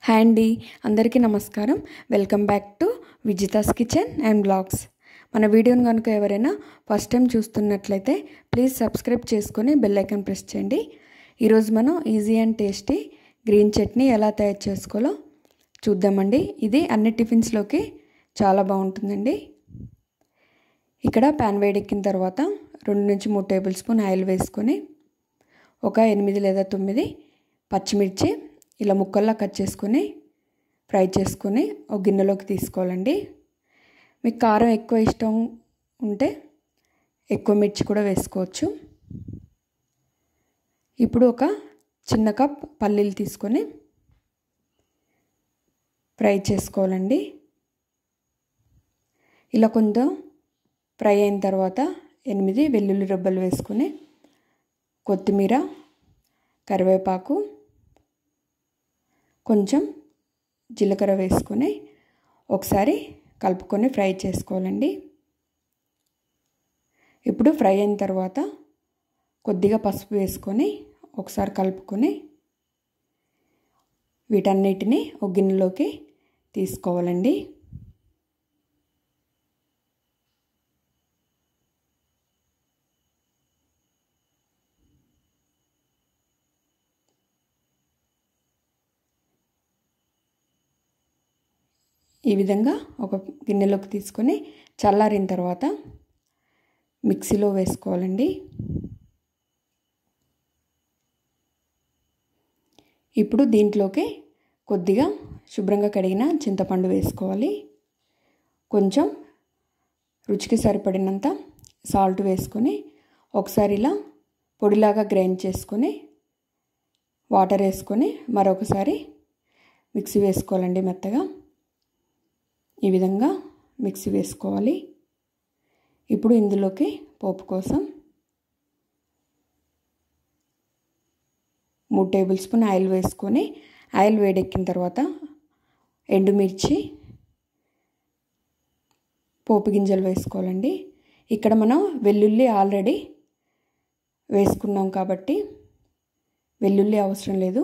hi అండి అందరికీ నమస్కారం welcome back to Vijitha's kitchen and blogs మన వీడియోని కనుక ఎవరైనా ఫస్ట్ టైం చూస్తున్నట్లయితే ప్లీజ్ సబ్స్క్రైబ్ చేసుకొని బెల్ ఐకాన్ ప్రెస్ చేయండి ఈరోజు మనం easy and tasty green chutney ఎలా తయారు చేసుకోవాలో చూద్దామండి ఇది అన్ని టిఫిన్స్లోకి చాలా బాగుంటుందండి ఇక్కడ ప్యాన్ వేడెక్కిన తర్వాత రెండు నుంచి మూడు టేబుల్ స్పూన్ ఆయిల్ వేసుకొని ఒక ఎనిమిది లేదా తొమ్మిది పచ్చిమిర్చి ఇలా ముక్కల్లా కట్ చేసుకొని ఫ్రై చేసుకొని ఒక గిన్నెలోకి తీసుకోవాలండి మీకు కారం ఎక్కువ ఇష్టం ఉంటే ఎక్కువ మిర్చి కూడా వేసుకోవచ్చు ఇప్పుడు ఒక చిన్న కప్ పల్లీలు తీసుకొని ఫ్రై చేసుకోవాలండి ఇలా కొంచెం ఫ్రై అయిన తర్వాత ఎనిమిది వెల్లుల్లి రబ్బలు వేసుకొని కొత్తిమీర కరివేపాకు కొంచెం జీలకర్ర వేసుకొని ఒకసారి కలుపుకొని ఫ్రై చేసుకోవాలండి ఇప్పుడు ఫ్రై అయిన తర్వాత కొద్దిగా పసుపు వేసుకొని ఒకసారి కలుపుకొని వీటన్నిటిని ఒక గిన్నెలోకి తీసుకోవాలండి ఈ విధంగా ఒక గిన్నెలోకి తీసుకొని చల్లారిన తర్వాత మిక్సీలో వేసుకోవాలండి ఇప్పుడు దీంట్లోకి కొద్దిగా శుభ్రంగా కడిగిన చింతపండు వేసుకోవాలి కొంచెం రుచికి సరిపడినంత సాల్ట్ వేసుకొని ఒకసారి ఇలా పొడిలాగా గ్రైండ్ చేసుకొని వాటర్ వేసుకొని మరొకసారి మిక్సీ వేసుకోవాలండి మెత్తగా ఈ విధంగా మిక్సీ వేసుకోవాలి ఇప్పుడు ఇందులోకి పోపు కోసం మూడు టేబుల్ స్పూన్ ఆయిల్ వేసుకొని ఆయిల్ వేడెక్కిన తర్వాత ఎండుమిర్చి పోపు గింజలు వేసుకోవాలండి ఇక్కడ మనం వెల్లుల్లి ఆల్రెడీ వేసుకున్నాం కాబట్టి వెల్లుల్లి అవసరం లేదు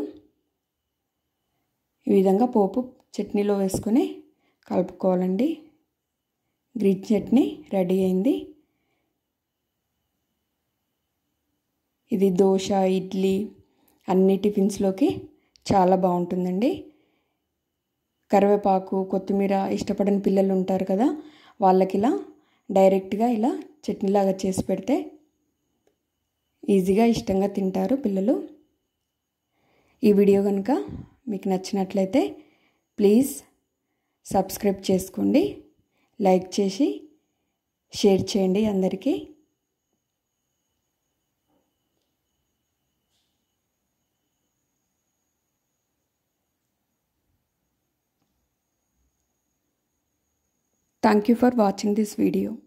ఈ విధంగా పోపు చట్నీలో వేసుకొని కలుపుకోవాలండి గ్రీన్ చట్నీ రెడీ అయింది ఇది దోశ ఇడ్లీ అన్ని టిఫిన్స్లోకి చాలా బాగుంటుందండి కరివేపాకు కొత్తిమీర ఇష్టపడని పిల్లలు ఉంటారు కదా వాళ్ళకి ఇలా డైరెక్ట్గా ఇలా చట్నీలాగా చేసి పెడితే ఈజీగా ఇష్టంగా తింటారు పిల్లలు ఈ వీడియో కనుక మీకు నచ్చినట్లయితే ప్లీజ్ సబ్స్క్రైబ్ చేసుకోండి లైక్ చేసి షేర్ చేయండి అందరికీ thank you for watching this video